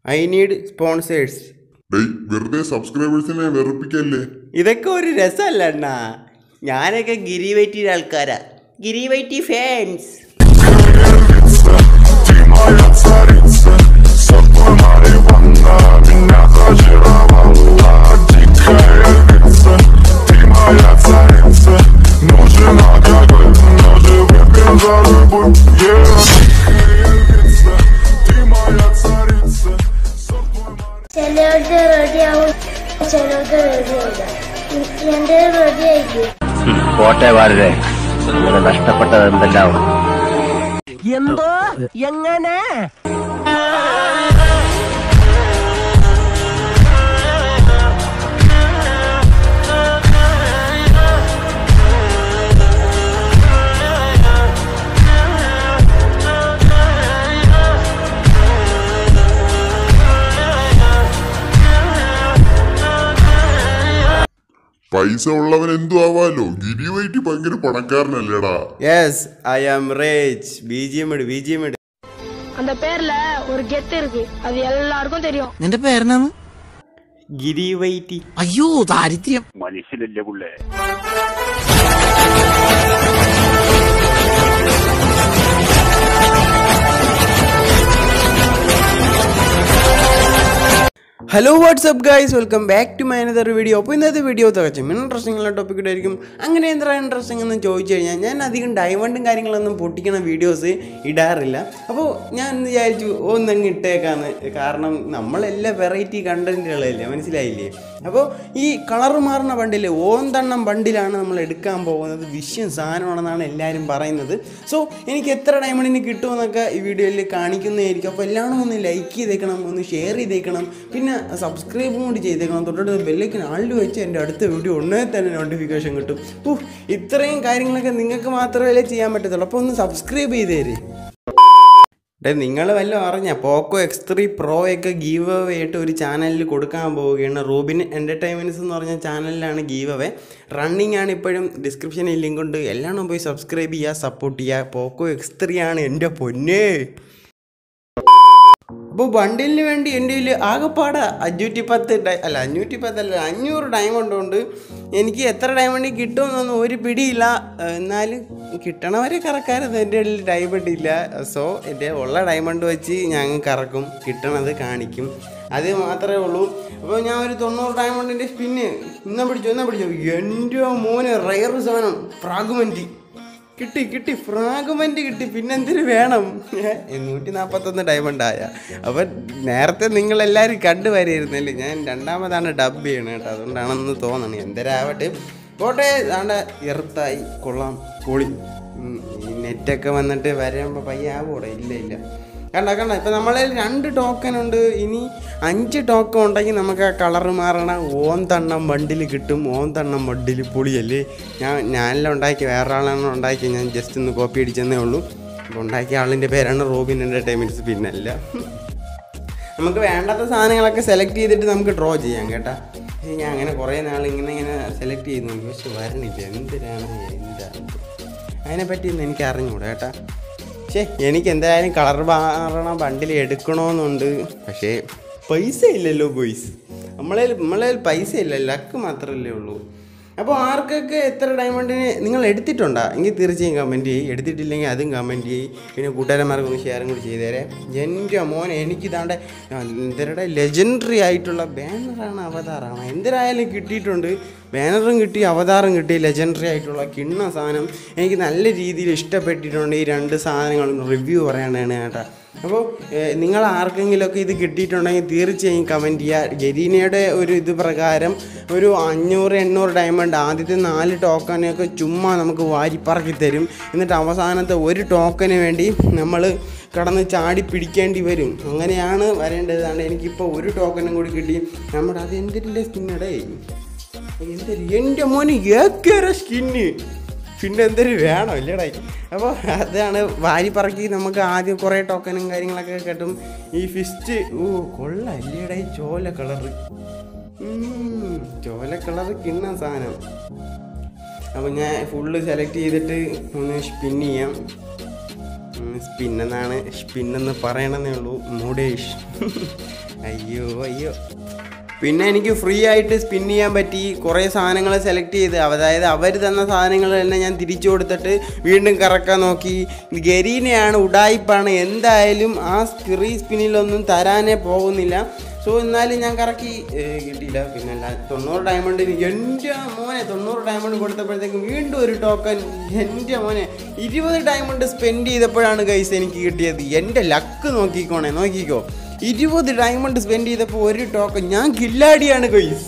I need sponsors ഡേയ് വെറുതെ സബ്സ്ക്രൈബേഴ്സിനെ വെറുപ്പിക്കല്ലേ ഇതൊക്കെ ഒരു രസമല്ല അണ്ണാ ഞാനൊക്കെ ഗിരിവൈറ്റിയുടെ ആൾക്കാരാ ഗിരിവൈറ്റി ഫാൻസ് Ты моя царица, с тобой Мариванна Меня зачаровала дикая львица Ты моя царица, нужен алкоголь Но же выпьем за любовь, yeah Дикая львица, ты моя царица, с тобой ചിലവരുടെ റെഡിയാവും ചിലവരുടെ റെഡിയാവില്ല എന്റെ റെഡി ആയില്ലേ പോട്ടെ വാഴരെ ഇങ്ങനെ നഷ്ടപ്പെട്ടത് എന്തെല്ലാം എന്തോ എങ്ങനെ പൈസ ഉള്ളവൻ എന്തു ആവാലോ ഗിരിവൈറ്റി ഭയങ്കര പണക്കാരനല്ലേടാ yes I am rich B G M ഇട് ബി ജി എം ഇട് அந்த பேர்ல ஒரு கெத்து இருக்கு அது எல்லாருக்கும் தெரியும் നിന്റെ പേരെന്നാന്ന് ഗിരിവൈറ്റി അയ്യോ ദാരിദ്ര്യം മനുഷ്യനല്ലേ പുള്ളേ hello what's up guys welcome back to my another video അപ്പോൾ ഇന്നത്തെ വീഡിയോ തികച്ചും ഇൻട്രസ്റ്റിംഗ് ഉള്ള ടോപ്പിക് ആയിരിക്കും അങ്ങനെ എന്താ ഇൻട്രസ്റ്റിംഗ് എന്ന് ചോദിച്ചു കഴിഞ്ഞാൽ ഞാൻ അധികം ഡയമണ്ടും കാര്യങ്ങളൊന്നും പൊട്ടിക്കണ വീഡിയോസ് ഇടാറില്ല അപ്പോൾ ഞാൻ ഇന്ന് വിചാരിച്ചു ഒന്നങ്ങ് ഇട്ടേക്കാന്ന് കാരണം നമ്മളെല്ലാം വെറൈറ്റി കണ്ടന്റുകളല്ലേ മനസ്സിലായില്ലേ അപ്പോൾ ഈ കളർ മാറുന്ന ബണ്ടിൽ ഓന്തണ്ണം ബണ്ടിലാണ് നമ്മൾ എടുക്കാൻ പോകുന്നത് വിഷയം സാധനമാണെന്നാണ് എല്ലാവരും പറയുന്നത് സോ എനിക്ക് എത്ര ഡയമണ്ടിന് കിട്ടുമെന്നൊക്കെ ഈ വീഡിയോയിൽ കാണിക്കുന്നതായിരിക്കും അപ്പോൾ എല്ലാവരും ഒന്ന് ലൈക്ക് ചെയ്തേക്കണം ഒന്ന് ഷെയർ ചെയ്തേക്കണം പിന്നെ സബ്സ്ക്രൈബും കൂടി ചെയ്തേക്കണം തൊട്ടടുത്ത് ബെല്ലേക്ക് ആളിൽ വെച്ച് എൻ്റെ അടുത്ത വീഡിയോ ഉടനെ തന്നെ നോട്ടിഫിക്കേഷൻ കിട്ടും ഓ ഇത്രയും കാര്യങ്ങളൊക്കെ നിങ്ങൾക്ക് മാത്രമല്ലേ ചെയ്യാൻ പറ്റത്തുള്ളൂ അപ്പോൾ ഒന്ന് സബ്സ്ക്രൈബ് ചെയ്തേര് ഡേ നിങ്ങൾ വല്ലതും അറിഞ്ഞ പോക്കോ എക്സ് ത്രീ പ്രോ ഒക്കെ ഗീവ് അവേ ആയിട്ട് ഒരു ചാനലിൽ കൊടുക്കാൻ പോവുകയാണ് റൂബിൻ എൻ്റർടൈൻമെൻറ്റ്സ് എന്ന് പറഞ്ഞ ചാനലിലാണ് ഗീവ് അവേ റണ്ണിങ് ആണ് ഇപ്പോഴും ഡിസ്ക്രിപ്ഷനിൽ ലിങ്ക് ഉണ്ട് എല്ലാം പോയി സബ്സ്ക്രൈബ് ചെയ്യുക സപ്പോർട്ട് ചെയ്യുക പോക്കോ എക്സ് ത്രീ ആണ് എൻ്റെ പൊന്നേ അപ്പോൾ ബണ്ടിലിന് വേണ്ടി എൻ്റെ കയ്യിൽ ആകെപ്പാടെ അഞ്ഞൂറ്റി പത്ത് ഡൈ അല്ല അഞ്ഞൂറ്റി പത്തല്ല അഞ്ഞൂറ് ഡയമണ്ട് ഉണ്ട് എനിക്ക് എത്ര ഡയമണ്ട് കിട്ടുമെന്നൊന്നും ഒരു പിടിയില്ല എന്നാലും കിട്ടണവരെ കറക്കാറുണ്ട് എൻ്റെ കയ്യിൽ ഡയമണ്ട് ഇല്ല സോ എൻ്റെ ഉള്ള ഡയമണ്ട് വെച്ച് ഞാൻ കറക്കും കിട്ടണത് കാണിക്കും അത് മാത്രമേ ഉള്ളൂ അപ്പോൾ ഞാൻ ഒരു തൊണ്ണൂറ് ഡയമണ്ടിൻ്റെ സ്പിന്ന് ഇന്ന പിടിച്ചു ഇന്ന പിടിച്ചു എൻ്റെ മോനെ റയർ സാധനം ഫ്രാഗ്മെൻറ്റ് കിട്ടി കിട്ടി ഫ്രാഗ്മെന്റ് കിട്ടി പിന്നെന്തിനു വേണം നൂറ്റി നാൽപ്പത്തൊന്ന് ഡയമണ്ട് ആയ അപ്പം നേരത്തെ നിങ്ങളെല്ലാവരും കണ്ടുവരായിരുന്നല്ലേ ഞാൻ രണ്ടാമതാണ് ഡബ് ചെയ്യണത് കേട്ടോ അതുകൊണ്ടാണെന്ന് തോന്നണം എന്തരാവട്ടെ പോട്ടെ ആണ്ട എറുത്തായി കൊള്ളാം പൊളി ഉം, ഈ നെറ്റൊക്കെ വന്നിട്ട് വരുമ്പോൾ പയ്യ ആവൂടെ ഇല്ല ഇല്ല കണ്ട കണ്ട ഇപ്പം നമ്മളെ രണ്ട് ടോക്കൺ ഉണ്ട് ഇനി അഞ്ച് ടോക്കൺ ഉണ്ടെങ്കിൽ നമുക്ക് ആ കളർ മാറണ ഓം തണ്ണം ബണ്ടിൽ കിട്ടും ഓം തണ്ണം ബണ്ടിൽ പൊളിയല്ലേ ഞാൻ ഞാനെല്ലാം ഉണ്ടാക്കി വേറെ ആളാണ് ഉണ്ടാക്കി ഞാൻ ജസ്റ്റ് ഒന്ന് കോപ്പി അടിച്ചെന്നേ ഉള്ളൂ അപ്പോൾ ഉണ്ടാക്കിയ ആളിൻ്റെ പേരാണ് റോബിൻ എൻ്റർടൈൻമെൻറ്റ്സ് പിന്നല്ല നമുക്ക് വേണ്ടാത്ത സാധനങ്ങളൊക്കെ സെലക്ട് ചെയ്തിട്ട് നമുക്ക് ഡ്രോ ചെയ്യാം കേട്ടാ പക്ഷേ ഞാൻ അങ്ങനെ കുറേ നാൾ ഇങ്ങനെ ഇങ്ങനെ സെലക്ട് ചെയ്ത് നോക്കി പക്ഷെ വരണില്ല എന്തിനാണ് എന്താ അതിനെപ്പറ്റിയൊന്നും എനിക്ക് അറിഞ്ഞൂടാ കേട്ടാ പക്ഷേ എനിക്ക് എന്തായാലും കളർ മാറണ ബണ്ടിൽ എടുക്കണമെന്നുണ്ട് പക്ഷേ പൈസ ഇല്ലല്ലോ ബോയ്സ് നമ്മളെ നമ്മളെ പൈസ ഇല്ല ലക്ക് മാത്രമല്ലേ ഉള്ളൂ അപ്പോൾ ആർക്കൊക്കെ എത്ര ഡയമണ്ടിന് നിങ്ങൾ എടുത്തിട്ടുണ്ടോ എങ്കിൽ തീർച്ചയായും കമൻറ്റ് ചെയ്യും എടുത്തിട്ടില്ലെങ്കിൽ അതും കമൻറ്റ് ചെയ്യും പിന്നെ കൂട്ടുകാരന്മാർക്ക് ഒന്ന് ഷെയറും കൂടി ചെയ്തേരെ എൻ്റെ മോനെ എനിക്കിതാണ്ട് എന്തരുടെ ലെജൻഡറി ആയിട്ടുള്ള ബാനറാണ് അവതാറാണ് എന്തിനായാലും കിട്ടിയിട്ടുണ്ട് ബാനറും കിട്ടി അവതാറും കിട്ടി ലെജൻഡറി ആയിട്ടുള്ള കിണ്ണ സാധനം എനിക്ക് നല്ല രീതിയിൽ ഇഷ്ടപ്പെട്ടിട്ടുണ്ട് ഈ രണ്ട് സാധനങ്ങളും റിവ്യൂ പറയാനാണ് കേട്ടോ അപ്പോൾ നിങ്ങൾ ആർക്കെങ്കിലുമൊക്കെ ഇത് കിട്ടിയിട്ടുണ്ടെങ്കിൽ തീർച്ചയായും കമൻറ്റ് ചെയ്യുക ഗരീനയുടെ ഒരു ഇത് പ്രകാരം ഒരു അഞ്ഞൂറ് എണ്ണൂറ് ഡയമണ്ട് ആദ്യത്തെ നാല് ടോക്കനൊക്കെ ചുമ്മാ നമുക്ക് വാരിപ്പറക്കി തരും എന്നിട്ട് അവസാനത്തെ ഒരു ടോക്കന് വേണ്ടി നമ്മൾ കടന്ന് ചാടി പിടിക്കേണ്ടി വരും അങ്ങനെയാണ് വരേണ്ടതാണ് എനിക്കിപ്പോൾ ഒരു ടോക്കനും കൂടി കിട്ടി നമ്മുടെ അത് എന്തിൻ്റെ സ്കിന്നടേ എന്തൊരു എൻ്റെ മോന് ഏക്കര സ്കിന്ന് പിന്നെ എന്തൊരു വേണം ഇല്ലടേ അപ്പോൾ അതാണ് വാരി പറക്കി നമുക്ക് ആദ്യം കുറേ ടോക്കനും കാര്യങ്ങളൊക്കെ കിട്ടും ഈ ഫിസ്റ്റ് ഓ കൊള്ളാം ഇല്ലേടേ ചോല കളറ് ചോല കളറ് കിണ്ണ സാധനം അപ്പോൾ ഞാൻ ഫുള്ള് സെലക്ട് ചെയ്തിട്ട് ഒന്ന് സ്പിൻ ചെയ്യാം സ്പിൻ എന്നാണ് സ്പിൻ എന്ന് പറയണമെന്നേ ഉള്ളൂ മൂടേഷ് അയ്യോ അയ്യോ പിന്നെ എനിക്ക് ഫ്രീ ആയിട്ട് സ്പിൻ ചെയ്യാൻ പറ്റി കുറേ സാധനങ്ങൾ സെലക്ട് ചെയ്ത് അതായത് അവർ തന്ന സാധനങ്ങൾ തന്നെ ഞാൻ തിരിച്ചു കൊടുത്തിട്ട് വീണ്ടും കറക്കാൻ നോക്കി ഗരീനയാണ് ഉഡായിപ്പാണ് എന്തായാലും ആ ഫ്രീ സ്പിന്നിലൊന്നും തരാനേ പോകുന്നില്ല സോ എന്നാലും ഞാൻ കറക്കി ഏ, കിട്ടിയില്ല പിന്നെ അല്ല തൊണ്ണൂറ് ഡയമണ്ടിന് എൻ്റെ മോനെ തൊണ്ണൂറ് ഡയമണ്ട് കൊടുത്തപ്പോഴത്തേക്കും വീണ്ടും ഒരു ടോക്കൺ എൻ്റെ മോനെ ഇരുപത് ഡയമണ്ട് സ്പെൻഡ് ചെയ്തപ്പോഴാണ് കൈസ് എനിക്ക് കിട്ടിയത് എൻ്റെ ലക്ക് നോക്കിക്കോണേ നോക്കിക്കോ ഇരുപത് ഡയമണ്ട് സ്പെൻഡ് ചെയ്തപ്പോൾ ഒരു ടോക്കൺ ഞാൻ കില്ലാടിയാണ് കൈസ്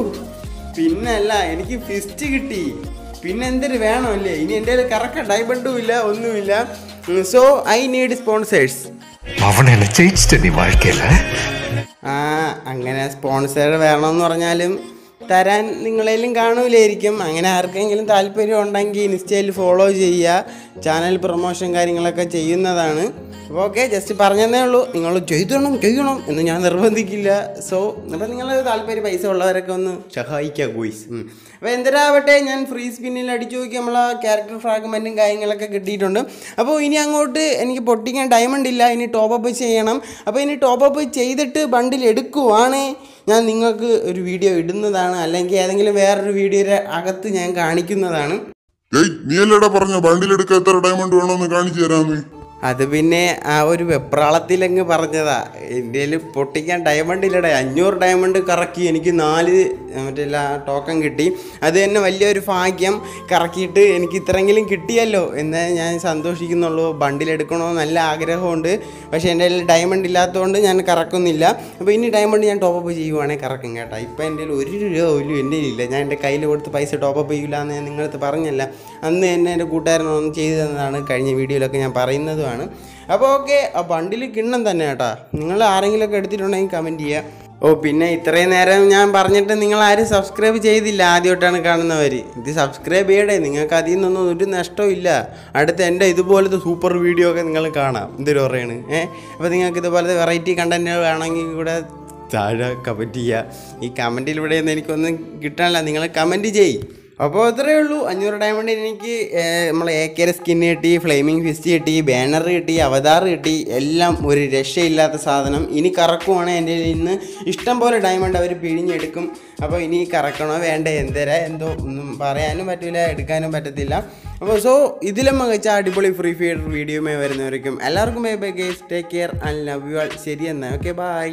പിന്നല്ല എനിക്ക് ഫിസ്റ്റ് കിട്ടി പിന്നെ എന്തൊരു വേണമല്ലേ ഇനി എൻ്റെ കയ്യിൽ കറക്റ്റ് ഡയമണ്ടും ഇല്ല ഒന്നുമില്ല സോ ഐ നീഡ് സ്പോൺസേഴ്സ് அவன் என்ன ஜெயிச்சிட்ட நீ வாழ்க்கையில ആ അങ്ങനെ സ്പോൺസർ വേണമെന്ന് പറഞ്ഞാലും തരാൻ നിങ്ങളേലും കാണൂലായിരിക്കും അങ്ങനെ ആർക്കെങ്കിലും താല്പര്യം ഉണ്ടെങ്കിൽ ഇൻസ്റ്റയിൽ ഫോളോ ചെയ്യുക ചാനൽ പ്രൊമോഷൻ കാര്യങ്ങളൊക്കെ ചെയ്യുന്നതാണ് അപ്പോൾ ഓക്കെ ജസ്റ്റ് പറഞ്ഞതേ ഉള്ളൂ നിങ്ങൾ ചെയ്തണം ചെയ്യണം എന്ന് ഞാൻ നിർബന്ധിക്കില്ല സോ അപ്പോൾ നിങ്ങൾ താല്പര്യം പൈസ ഉള്ളവരൊക്കെ ഒന്ന് സഹായിക്കുക ഗോയ്സ് അപ്പോൾ എന്തരാവട്ടെ ഞാൻ ഫ്രീ സ്പിന്നിൽ അടിച്ചു നോക്കി നമ്മളെ ക്യാരക്ടർ ഫ്രാഗ്മെൻറ്റും കാര്യങ്ങളൊക്കെ കിട്ടിയിട്ടുണ്ട് അപ്പോൾ ഇനി അങ്ങോട്ട് എനിക്ക് പൊട്ടിക്കാൻ ഡയമണ്ട് ഇല്ല ഇനി ടോപ്പ് അപ്പ് ചെയ്യണം അപ്പോൾ ഇനി ടോപ്പ് അപ്പ് ചെയ്തിട്ട് ബണ്ടിൽ എടുക്കുവാണേ ഞാൻ നിങ്ങൾക്ക് ഒരു വീഡിയോ ഇടുന്നതാണ് അല്ലെങ്കിൽ ഏതെങ്കിലും വേറൊരു വീഡിയോയുടെ അകത്ത് ഞാൻ കാണിക്കുന്നതാണ് ഏയ് നീ അല്ലേടാ പറഞ്ഞ ബണ്ടിലെടുക്കാൻ എത്ര ഡയമണ്ട് വേണമെന്ന് കാണിച്ചു തരാന്ന് അത് പിന്നെ ആ ഒരു വെപ്രാളത്തിലങ്ങ് പറഞ്ഞതാ എൻ്റെ കയ്യിൽ പൊട്ടിക്കാൻ ഡയമണ്ട് ഇല്ലടേ അഞ്ഞൂറ് ഡയമണ്ട് കറക്കി എനിക്ക് നാല് മറ്റേ ടോക്കൺ കിട്ടി അത് തന്നെ വലിയൊരു ഭാഗ്യം കറക്കിയിട്ട് എനിക്ക് ഇത്രയെങ്കിലും കിട്ടിയല്ലോ എന്നേ ഞാൻ സന്തോഷിക്കുന്നുള്ളൂ ബണ്ടിലെടുക്കണോ നല്ല ആഗ്രഹമുണ്ട് പക്ഷേ എൻ്റെ കയ്യിൽ ഡയമണ്ട് ഇല്ലാത്തതുകൊണ്ട് ഞാൻ കറക്കുന്നില്ല അപ്പോൾ ഇനി ഡയമണ്ട് ഞാൻ ടോപ്പ് അപ്പ് ചെയ്യുവാണെങ്കിൽ കറക്കും കേട്ടോ ഇപ്പോൾ എൻ്റെ കയ്യിൽ ഒരു രൂപ പോലും എൻ്റെ ഇല്ല ഞാൻ എൻ്റെ കയ്യിൽ കൊടുത്ത് പൈസ ടോപ്പ് അപ്പ് ചെയ്യില്ല എന്ന് ഞാൻ നിങ്ങളടുത്ത് പറഞ്ഞല്ല അന്ന് തന്നെ എൻ്റെ കൂട്ടുകാരനൊന്നും ചെയ്തു തന്നതാണ് കഴിഞ്ഞ വീഡിയോയിലൊക്കെ ഞാൻ പറയുന്നതുമാണ് അപ്പോൾ ഓക്കെ ആ ബണ്ടിൽ കിണ്ണം തന്നെ കേട്ടാ നിങ്ങൾ ആരെങ്കിലുമൊക്കെ എടുത്തിട്ടുണ്ടെങ്കിൽ കമൻറ്റ് ചെയ്യുക ഓ പിന്നെ ഇത്രയും നേരം ഞാൻ പറഞ്ഞിട്ട് നിങ്ങൾ ആരും സബ്സ്ക്രൈബ് ചെയ്തില്ല ആദ്യമായിട്ടാണ് കാണുന്നവർ ഇത് സബ്സ്ക്രൈബ് ചെയ്യടേ നിങ്ങൾക്ക് അതിൽ നിന്നൊന്നും ഒരു നഷ്ടവും ഇല്ല അടുത്ത എൻ്റെ ഇതുപോലത്തെ സൂപ്പർ വീഡിയോ ഒക്കെ നിങ്ങൾ കാണാം എന്തൊരു പറയാണ് ഏഹ് അപ്പോൾ നിങ്ങൾക്ക് ഇതുപോലത്തെ വെറൈറ്റി കണ്ടൻറ്റ് വേണമെങ്കിൽ കൂടെ താഴെ കമൻറ്റ് ചെയ്യുക ഈ കമൻറ്റിലൂടെ ഒന്നും എനിക്കൊന്നും കിട്ടാനില്ല നിങ്ങൾ കമൻറ്റ് ചെയ്യ് അപ്പോൾ അത്രയേ ഉള്ളൂ അഞ്ഞൂറ് ഡയമണ്ടിന് എനിക്ക് നമ്മൾ എ കെയുടെ സ്കിൻ കിട്ടി ഫ്ലെയിമിംഗ് ഫിസ്റ്റ് കിട്ടി ബാനർ കിട്ടി അവതാർ കിട്ടി എല്ലാം ഒരു രക്ഷയില്ലാത്ത സാധനം ഇനി കറക്കുവാണെങ്കിൽ എൻ്റെ കയ്യിൽ നിന്ന് ഇഷ്ടം പോലെ ഡയമണ്ട് അവർ പിഴിഞ്ഞെടുക്കും അപ്പോൾ ഇനി കറക്കണോ വേണ്ട എന്തരാ എന്തോ ഒന്നും പറയാനും പറ്റില്ല എടുക്കാനും പറ്റത്തില്ല അപ്പോൾ സോ ഇതിലും മികച്ച അടിപൊളി ഫ്രീ ഫയർ വീഡിയോയുമായി വരുന്നവരേക്കും എല്ലാവർക്കും bye bye guys take care and love you all ശരി എന്നാൽ ഓക്കെ ബൈ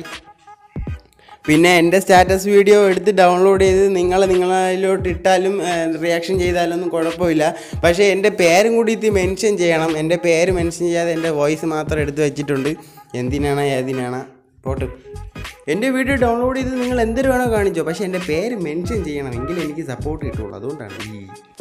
പിന്നെ എൻ്റെ സ്റ്റാറ്റസ് വീഡിയോ എടുത്ത് ഡൗൺലോഡ് ചെയ്ത് നിങ്ങൾ നിങ്ങളിലോട്ട് ഇട്ടാലും റിയാക്ഷൻ ചെയ്താലൊന്നും കുഴപ്പമില്ല പക്ഷേ എൻ്റെ പേരും കൂടി ഇത് മെൻഷൻ ചെയ്യണം എൻ്റെ പേര് മെൻഷൻ ചെയ്യാതെ എൻ്റെ വോയിസ് മാത്രം എടുത്ത് വെച്ചിട്ടുണ്ട് എന്തിനാണ് ഏതിനാണ് പോട്ട് എൻ്റെ വീഡിയോ ഡൗൺലോഡ് ചെയ്ത് നിങ്ങൾ എന്തൊരു വേണോ കാണിച്ചോ പക്ഷേ എൻ്റെ പേര് മെൻഷൻ ചെയ്യണം എങ്കിലും എനിക്ക് സപ്പോർട്ട് കിട്ടുള്ളൂ അതുകൊണ്ടാണ് ഈ